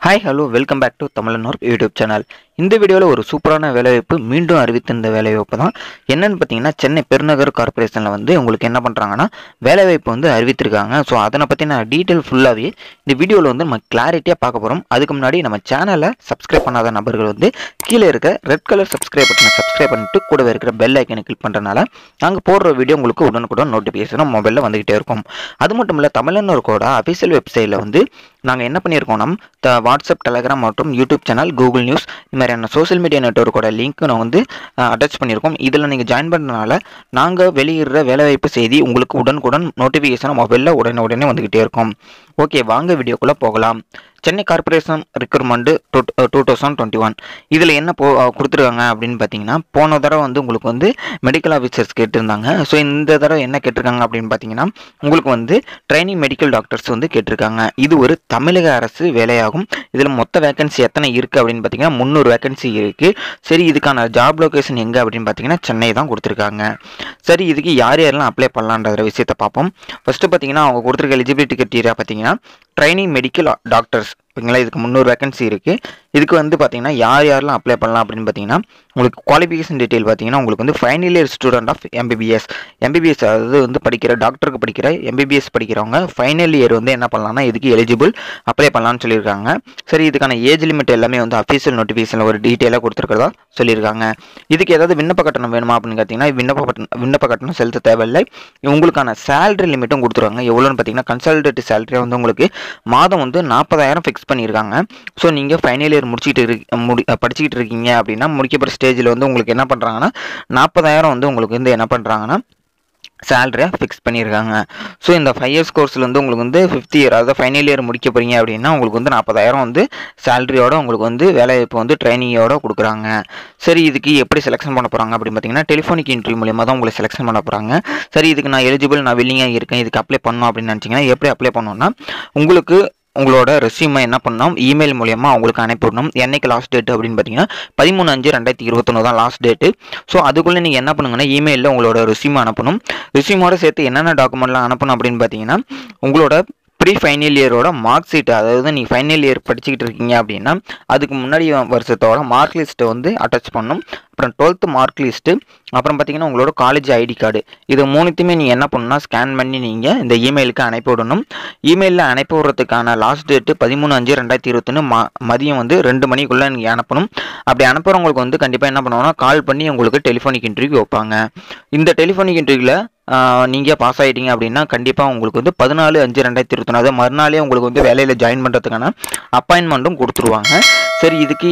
hi hello welcome back to Tamilan work YouTube channel இந்த வீடியோவில் ஒரு சூப்பரான வேலைவாய்ப்பு மீண்டும் அறிவித்திருந்த வேலைவாய்ப்பு தான் என்னன்னு பார்த்தீங்கன்னா சென்னை பெருநகர் கார்ப்பரேஷனில் வந்து உங்களுக்கு என்ன பண்ணுறாங்கன்னா வேலைவாய்ப்பு வந்து அறிவித்திருக்காங்க ஸோ அதனை பற்றி நான் டீட்டெயில் ஃபுல்லாகவே இந்த வீடியோவில் வந்து நம்ம கிளாரிட்டியாக பார்க்க போகிறோம் அதுக்கு முன்னாடி நம்ம சேனலை சப்ஸ்கிரைப் பண்ணாத நபர்கள் வந்து கீழே இருக்க ரெட் கலர் சப்ஸ்கிரைப் பட்டனை சப்ஸ்கிரைப் பண்ணிட்டு கூடவே இருக்கிற பெல் ஐக்கனை கிளிக் பண்ணுறனால நாங்கள் போடுற வீடியோ உங்களுக்கு உடனுக்குடன் நோட்டிஃபிகேஷனும் மொபைலில் வந்துகிட்டே இருக்கும் அது மட்டும் இல்லை தமிழன் ஒர்க்கோட அஃபிஷியல் வெப்சைட்டில் வந்து நாங்கள் என்ன பண்ணியிருக்கோம்னா த- வாட்ஸ்அப் டெலகிராம் மற்றும் யூடியூப் சேனல் கூகுள் நியூஸ் இது மாதிரியான சோஷியல் மீடியா நெட்ஒர்க்கோட லிங்க் நான் வந்து அட்டாச் பண்ணியிருக்கோம் இதில் நீங்கள் ஜாயின் பண்ணுறதுனால நாங்கள் வெளியிடுற வேலைவாய்ப்பு செய்தி உங்களுக்கு உடனுக்குடன் நோட்டிஃபிகேஷன் மொபைலில் உடனே உடனே வந்துக்கிட்டே இருக்கும் ஓகே வாங்க வீடியோக்குள்ளே போகலாம் Chennai corporation recruitment two two thousand twenty one இதில் என்ன போ கொடுத்துருக்காங்க அப்படின்னு பார்த்தீங்கன்னா போன தடவை வந்து உங்களுக்கு வந்து மெடிக்கல் ஆஃபீஸர்ஸ் கேட்டிருந்தாங்க ஸோ இந்த தடவை என்ன கேட்டிருக்காங்க அப்படின்னு பார்த்தீங்கன்னா உங்களுக்கு வந்து ட்ரைனிங் மெடிக்கல் டாக்டர்ஸ் வந்து கேட்டிருக்காங்க இது ஒரு தமிழக அரசு வேலையாகும் இதில் மொத்த வேகன்சி எத்தனை இருக்குது அப்படின்னு பார்த்தீங்கன்னா முந்நூறு வேகன்சி இருக்குது சரி இதுக்கான ஜாப் லொகேஷன் எங்கே அப்படின்னு பார்த்தீங்கன்னா சென்னை தான் கொடுத்துருக்காங்க சரி இதுக்கு யார் யாரெல்லாம் அப்ளை பண்ணலான்ற விஷயத்தை பார்ப்போம் ஃபஸ்ட்டு பார்த்தீங்கன்னா அவங்க கொடுத்துருக்க எலிஜிபிலிட்டி கிரிட்டீரியா பார்த்தீங்கன்னா ட்ரைனிங் மெடிக்கல் டாக்டர்ஸ் ஓகேங்களா இதுக்கு முந்நூறு வேகன்சி இருக்குது இதுக்கு வந்து பார்த்தீங்கன்னா யார் யாரெல்லாம் அப்ளை பண்ணலாம் அப்படின்னு பார்த்தீங்கன்னா உங்களுக்கு குவாலிஃபிகேஷன் டீட்டெயில் பார்த்தீங்கன்னா உங்களுக்கு வந்து final year student of MBBS MBBS அதாவது வந்து படிக்கிற டாக்டருக்கு படிக்கிற எம்பிபிஎஸ் படிக்கிறவங்க ஃபைனல் இயர் வந்து என்ன பண்ணலாம்னா இதுக்கு எலிஜிபிள் அப்ளை பண்ணலாம்னு சொல்லியிருக்காங்க சரி இதுக்கான ஏஜ் லிமிட் எல்லாமே வந்து அஃபீஷியல் நோட்டிஃபிகேஷனில் ஒரு டீட்டெயிலாக கொடுத்துருக்கிறதா சொல்லியிருக்காங்க இதுக்கு ஏதாவது விண்ணப்ப கட்டணம் வேணுமா அப்படின்னு பார்த்தீங்கன்னா விண்ணப்ப கட்டணம் விண்ணப்ப கட்டணம் செலுத்த தேவையில்லை உங்களுக்கான சேலரி லிமிட்டும் கொடுத்துருவாங்க எவ்வளோன்னு பார்த்தீங்கன்னா கன்சல்டேட்டிவ் சேலரி வந்து உங்களுக்கு மாதம் வந்து நாற்பதாயிரம் ஃபிக்ஸ் பண்ணியிருக்காங்க ஸோ நீங்கள் ஃபைனல் இயர் முடிச்சிட்டு இருக்கு முடி படிச்சுக்கிட்டு இருக்கீங்க அப்படின்னா முடிக்கப்படுற ஸ்டேஜில் வந்து உங்களுக்கு என்ன பண்ணுறாங்கன்னா நாற்பதாயிரம் வந்து உங்களுக்கு வந்து என்ன பண்ணுறாங்கன்னா சேலரியாக ஃபிக்ஸ் பண்ணியிருக்காங்க ஸோ இந்த ஃபைவ் இயர்ஸ் கோர்ஸில் வந்து உங்களுக்கு வந்து ஃபிஃப்த் இயர் அதாவது ஃபைனல் இயர் முடிக்க போகிறீங்க அப்படின்னா உங்களுக்கு வந்து நாற்பதாயிரம் வந்து சேலரியோட உங்களுக்கு வந்து வேலைவாய்ப்பு வந்து ட்ரைனிங்கோட கொடுக்குறாங்க சரி இதுக்கு எப்படி செலெக்ஷன் பண்ண போகிறாங்க அப்படின்னு பார்த்தீங்கன்னா டெலிஃபோனிக் இன்டர்வியூ மூலியமாக தான் உங்களை செலெக்ஷன் பண்ண போகிறாங்க சரி இதுக்கு நான் எலிஜிபிள் நான் வில்லிங்காக இருக்கேன் இதுக்கு அப்ளை பண்ணணும் அப்படின்னு நினச்சிங்கன்னா எப்படி அப்ளை பண்ணணும்னா உங்களுக்கு உங்களோட ரெஸ்யூமை என்ன பண்ணணும் இமெயில் மூலியமா அவங்களுக்கு அனுப்பிவிடணும் என்னைக்கு லாஸ்ட் டேட் அப்படின்னு பார்த்தீங்கன்னா பதிமூணு அஞ்சு ரெண்டாயிரத்தி இருபத்தொன்று தான் லாஸ்ட் டேட்டு ஸோ அதுக்குள்ளே நீங்கள் என்ன பண்ணுங்கன்னா இமெயிலில் உங்களோட ரெஸ்யூமை அனுப்பணும் ரெஸ்யூமோட சேர்த்து என்னென்ன டாக்குமெண்ட்லாம் அனுப்பணும் அப்படின்னு பார்த்தீங்கன்னா உங்களோட ப்ரீ ஃபைனல் இயரோட மார்க் ஷீட் அதாவது நீங்கள் ஃபைனல் இயர் படிச்சுக்கிட்டு இருக்கீங்க அப்படின்னா அதுக்கு முன்னாடி வருஷத்தோட மார்க் லிஸ்ட்டை வந்து அட்டாச் பண்ணணும் அப்புறம் டுவெல்த்து மார்க் லிஸ்ட்டு அப்புறம் பார்த்தீங்கன்னா உங்களோட காலேஜ் ஐடி கார்டு இது மூணுத்தையுமே நீங்கள் என்ன பண்ணணும்னா ஸ்கேன் பண்ணி நீங்கள் இந்த இமெயிலுக்கு அனுப்பி விடணும் இமெயிலில் அனுப்பி விடுறதுக்கான லாஸ்ட் டேட்டு பதிமூணு அஞ்சு ரெண்டாயிரத்தி இருபத்தொன்று ம மதியம் வந்து ரெண்டு மணிக்குள்ளே நீங்கள் அனுப்பணும் அப்படி அனுப்புகிறவங்களுக்கு வந்து கண்டிப்பாக என்ன பண்ணுவாங்கன்னா கால் பண்ணி உங்களுக்கு டெலிஃபோனிக் இன்டர்வியூ வைப்பாங்க இந்த டெலிஃபோனிக் இன்டர்வியூவில் நீங்கள் பாஸ் ஆகிட்டீங்க அப்படின்னா கண்டிப்பாக உங்களுக்கு வந்து பதினாலு அஞ்சு ரெண்டாயிரத்தி இருபத்தொன்று அதாவது மறுநாளே உங்களுக்கு வந்து வேலையில் ஜாயின் பண்ணுறதுக்கான அப்பாயின்மெண்ட்டும் கொடுத்துருவாங்க சரி இதுக்கு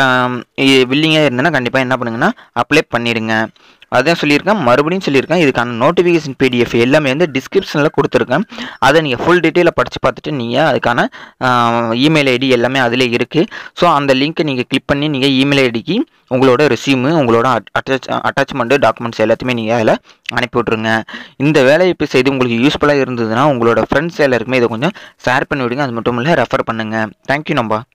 வில்லிங்காக இருந்ததுன்னா கண்டிப்பாக என்ன பண்ணுங்கன்னா அப்ளை பண்ணிடுங்க அதான் சொல்லியிருக்கேன் மறுபடியும் சொல்லியிருக்கேன் இதுக்கான நோட்டிஃபிகேஷன் பிடிஎஃப் எல்லாமே வந்து டிஸ்கிரிப்ஷனில் கொடுத்துருக்கேன் அதை நீங்கள் ஃபுல் டீட்டெயிலை படித்து பார்த்துட்டு நீங்கள் அதுக்கான இமெயில் ஐடி எல்லாமே அதில் இருக்குது ஸோ அந்த லிங்க்கை நீங்கள் கிளிக் பண்ணி நீங்கள் இமெயில் ஐடிக்கு உங்களோட ரெஸ்யூமு உங்களோட அட்டாச் அட்டாச்மெண்ட்டு டாக்குமெண்ட்ஸ் எல்லாத்தையுமே நீங்கள் அதில் அனுப்பி விட்ருங்க இந்த வேலைவாய்ப்பு செய்து உங்களுக்கு யூஸ்ஃபுல்லாக இருந்ததுன்னா உங்களோட ஃப்ரெண்ட்ஸ் எல்லாருக்குமே இதை கொஞ்சம் ஷேர் பண்ணி விடுங்க அது மட்டும் இல்லை ரெஃபர் பண்ணுங்கள் தேங்க்யூ நம்பா